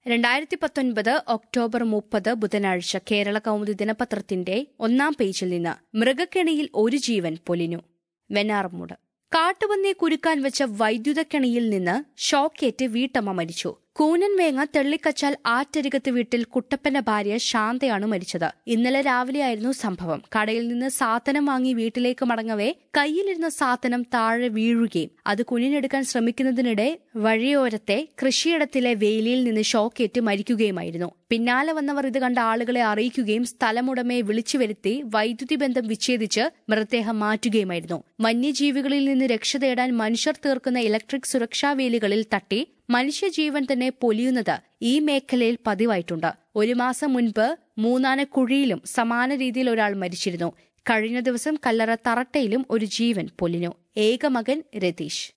രണ്ടായിരത്തി പത്തൊൻപത് ഒക്ടോബർ മുപ്പത് ബുധനാഴ്ച കേരള കൗമുദി ദിനപത്രത്തിന്റെ ഒന്നാം പേജിൽ നിന്ന് മൃഗക്കെണിയിൽ ഒരു ജീവൻ പൊലിഞ്ഞു വെനാർമൂട് കാട്ടുപന്നിയെ കുരുക്കാൻ വെച്ച വൈദ്യുതക്കെണിയിൽ നിന്ന് ഷോക്കേറ്റ് വീട്ടമ്മ മരിച്ചു കൂനൻവേങ്ങ തെള്ളിക്കച്ചാൽ ആറ്റരികത്ത് വീട്ടിൽ കുട്ടപ്പന്റെ ഭാര്യ ശാന്തയാണ് മരിച്ചത് ഇന്നലെ രാവിലെയായിരുന്നു സംഭവം കടയിൽ നിന്ന് സാധനം വാങ്ങി വീട്ടിലേക്ക് മടങ്ങവേ കയ്യിലിരുന്ന സാധനം താഴെ വീഴുകയും അത് കുഞ്ഞിനെടുക്കാൻ ശ്രമിക്കുന്നതിനിടെ വഴിയോരത്തെ കൃഷിയിടത്തിലെ വേലിയിൽ നിന്ന് ഷോക്കേറ്റ് മരിക്കുകയുമായിരുന്നു പിന്നാലെ വന്നവർ ഇത് കണ്ട ആളുകളെ അറിയിക്കുകയും സ്ഥലമുടമയെ വിളിച്ചു വരുത്തി വൈദ്യുതി ബന്ധം വിച്ഛേദിച്ച് മൃതദേഹം മാറ്റുകയുമായിരുന്നു വന്യജീവികളിൽ നിന്ന് രക്ഷ തേടാൻ മനുഷ്യർ തീർക്കുന്ന ഇലക്ട്രിക് സുരക്ഷാ വേലികളിൽ തട്ടി മനുഷ്യജീവൻ തന്നെ പൊലിയുന്നത് ഈ മേഖലയിൽ പതിവായിട്ടുണ്ട് ഒരു മാസം മുൻപ് മൂന്നാനക്കുഴിയിലും സമാന രീതിയിൽ ഒരാൾ മരിച്ചിരുന്നു കഴിഞ്ഞ ദിവസം കല്ലറ തറട്ടയിലും ഒരു ജീവൻ പൊലിഞ്ഞു ഏക മകൻ രതീഷ്